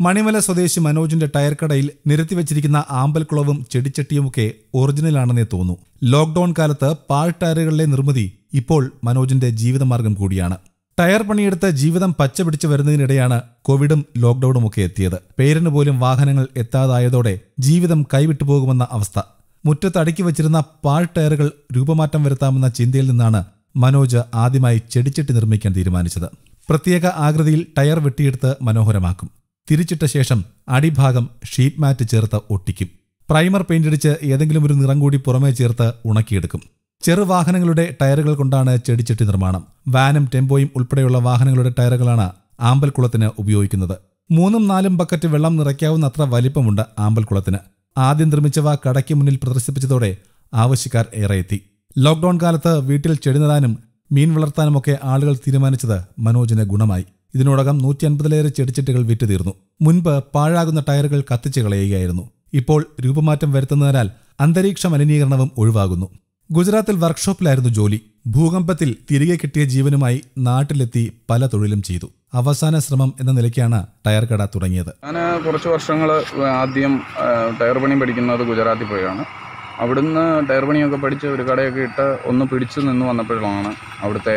മണിമല സ്വദേശി മനോജിന്റെ ടയർ കടയിൽ നിരത്തിവച്ചിരിക്കുന്ന ആമ്പൽക്കുളവും ചെടിച്ചട്ടിയുമൊക്കെ ഒറിജിനലാണെന്നേ തോന്നൂ ലോക്ഡൌൺ കാലത്ത് പാൾ ടയറുകളിലെ നിർമ്മിതി ഇപ്പോൾ മനോജിന്റെ ജീവിതമാർഗം കൂടിയാണ് ടയർ പണിയെടുത്ത് ജീവിതം പച്ചപിടിച്ചു വരുന്നതിനിടെയാണ് കോവിഡും ലോക്ഡൌണും ഒക്കെ എത്തിയത് പേരിന് പോലും വാഹനങ്ങൾ എത്താതായതോടെ ജീവിതം കൈവിട്ടു പോകുമെന്ന അവസ്ഥ മുറ്റത്ത് അടുക്കി വച്ചിരുന്ന പാൾ ടയറുകൾ രൂപമാറ്റം വരുത്താമെന്ന ചിന്തയിൽ നിന്നാണ് മനോജ് ആദ്യമായി ചെടിച്ചട്ടി നിർമ്മിക്കാൻ തീരുമാനിച്ചത് പ്രത്യേക ആകൃതിയിൽ ടയർ വെട്ടിയെടുത്ത് മനോഹരമാക്കും തിരിച്ചിട്ട ശേഷം അടിഭാഗം ഷീറ്റ് മാറ്റ് ചേർത്ത് ഒട്ടിക്കും പ്രൈമർ പെയിന്റടിച്ച് ഏതെങ്കിലും ഒരു നിറം കൂടി പുറമേ ചേർത്ത് ഉണക്കിയെടുക്കും ചെറുവാഹനങ്ങളുടെ ടയറുകൾ കൊണ്ടാണ് ചെടിച്ചട്ടി നിർമ്മാണം വാനും ടെമ്പോയും ഉൾപ്പെടെയുള്ള വാഹനങ്ങളുടെ ടയറുകളാണ് ആമ്പൽക്കുളത്തിന് ഉപയോഗിക്കുന്നത് മൂന്നും നാലും ബക്കറ്റ് വെള്ളം നിറയ്ക്കാവുന്ന അത്ര വലിപ്പമുണ്ട് ആമ്പൽക്കുളത്തിന് ആദ്യം നിർമ്മിച്ചവ കടയ്ക്ക് മുന്നിൽ പ്രദർശിപ്പിച്ചതോടെ ആവശ്യക്കാർ ഏറെ എത്തി ലോക്ഡൌൺ കാലത്ത് വീട്ടിൽ ചെടി നടാനും മീൻ വളർത്താനുമൊക്കെ ആളുകൾ തീരുമാനിച്ചത് മനോജിന് ഗുണമായി ഇതിനോടകം നൂറ്റി അൻപതിലേറെ ചെടിച്ചട്ടികൾ വിറ്റുതീർന്നു മുൻപ് പാഴാകുന്ന ടയറുകൾ കത്തിച്ചു കളയുകയായിരുന്നു ഇപ്പോൾ രൂപമാറ്റം വരുത്തുന്നതിനാൽ അന്തരീക്ഷ മലിനീകരണവും ഒഴിവാകുന്നു ഗുജറാത്തിൽ വർക്ക്ഷോപ്പിലായിരുന്നു ജോലി ഭൂകമ്പത്തിൽ തിരികെ കിട്ടിയ ജീവനുമായി നാട്ടിലെത്തി പല തൊഴിലും ചെയ്തു അവസാന ശ്രമം എന്ന നിലയ്ക്കാണ് ടയർ കട തുടങ്ങിയത് ഞാൻ കുറച്ച് വർഷങ്ങൾ ആദ്യം ആ, ടയർ പണി പഠിക്കുന്നത് ഗുജറാത്തിൽ പോയാണ് അവിടുന്ന് ടയർ പണിയൊക്കെ പഠിച്ച് ഒരു കടയൊക്കെ ഇട്ട് ഒന്ന് പിടിച്ചു നിന്ന് വന്നപ്പോഴാണ് അവിടുത്തെ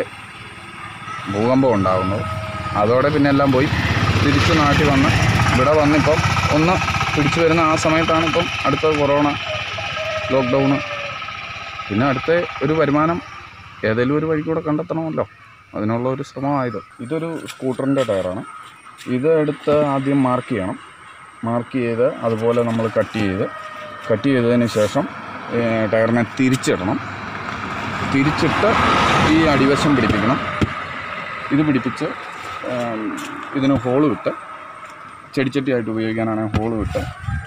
ഭൂകമ്പം ഉണ്ടാകുന്നത് അതോടെ പിന്നെ എല്ലാം പോയി തിരിച്ച് നാട്ടിൽ വന്ന് ഇവിടെ വന്നിപ്പം ഒന്ന് പിടിച്ചു വരുന്ന ആ സമയത്താണ് ഇപ്പം അടുത്ത കൊറോണ ലോക്ക്ഡൗണ് പിന്നെ അടുത്ത ഒരു വരുമാനം ഏതെങ്കിലും ഒരു വഴി കൂടെ കണ്ടെത്തണമല്ലോ അതിനുള്ള ഒരു ശ്രമമായത് ഇതൊരു സ്കൂട്ടറിൻ്റെ ടയറാണ് ഇത് എടുത്ത് ആദ്യം മാർക്ക് ചെയ്യണം മാർക്ക് ചെയ്ത് അതുപോലെ നമ്മൾ കട്ട് ചെയ്ത് കട്ട് ചെയ്തതിന് ശേഷം ഏഹ്, ടയറിനെ തിരിച്ചിടണം തിരിച്ചിട്ട് ഈ അടിവശം പിടിപ്പിക്കണം ഇത് പിടിപ്പിച്ച് ഏം, ഇതിന് ഹോള് വിട്ട് ചെടിച്ചട്ടിയായിട്ട് ഉപയോഗിക്കാനാണെങ്കിൽ ഹോള് വിട്ട്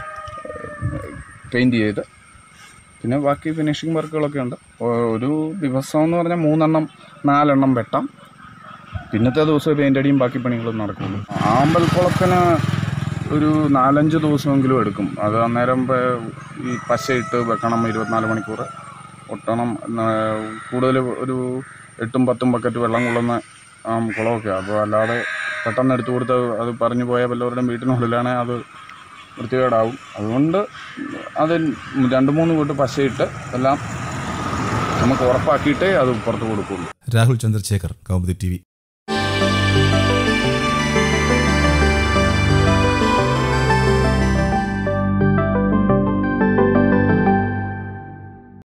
പെയിൻറ്റ് ചെയ്ത് പിന്നെ ബാക്കി ഫിനിഷിങ് വർക്കുകളൊക്കെ ഉണ്ട് ഒ- ഒരു ദിവസം എന്ന് പറഞ്ഞാൽ മൂന്നെണ്ണം നാലെണ്ണം വെട്ടാം പിന്നത്തെ ദിവസം പെയിൻ്റ് അടിയും ബാക്കി പണികളും നടക്കുള്ളൂ ആമ്പൽക്കുളത്തിന് ഒരു നാലഞ്ച് ദിവസമെങ്കിലും എടുക്കും അത് അന്നേരം പ- ഈ പശയിട്ട് വെക്കണം ഇരുപത്തിനാല് മണിക്കൂർ ഒട്ടണം കൂടുതൽ ഒരു എട്ടും പത്തും ബക്കറ്റ് വെള്ളം കൊള്ളുന്ന ആ, കുളമൊക്കെ അപ്പോൾ അല്ലാതെ പെട്ടെന്ന് എടുത്തു കൊടുത്ത് അത് പറഞ്ഞു പോയാൽ വല്ലവരുടെയും വീട്ടിനുള്ളിലാണെങ്കിൽ അത് വൃത്തികേടാവും അതുകൊണ്ട് അത് രണ്ട് മൂന്ന് കൂട്ട് പശയിട്ട് എല്ലാം നമുക്ക് ഉറപ്പാക്കിയിട്ടേ അത് പുറത്ത് കൊടുക്കുള്ളൂ രാഹുൽ ചന്ദ്രശേഖർ കൗമുദി ടി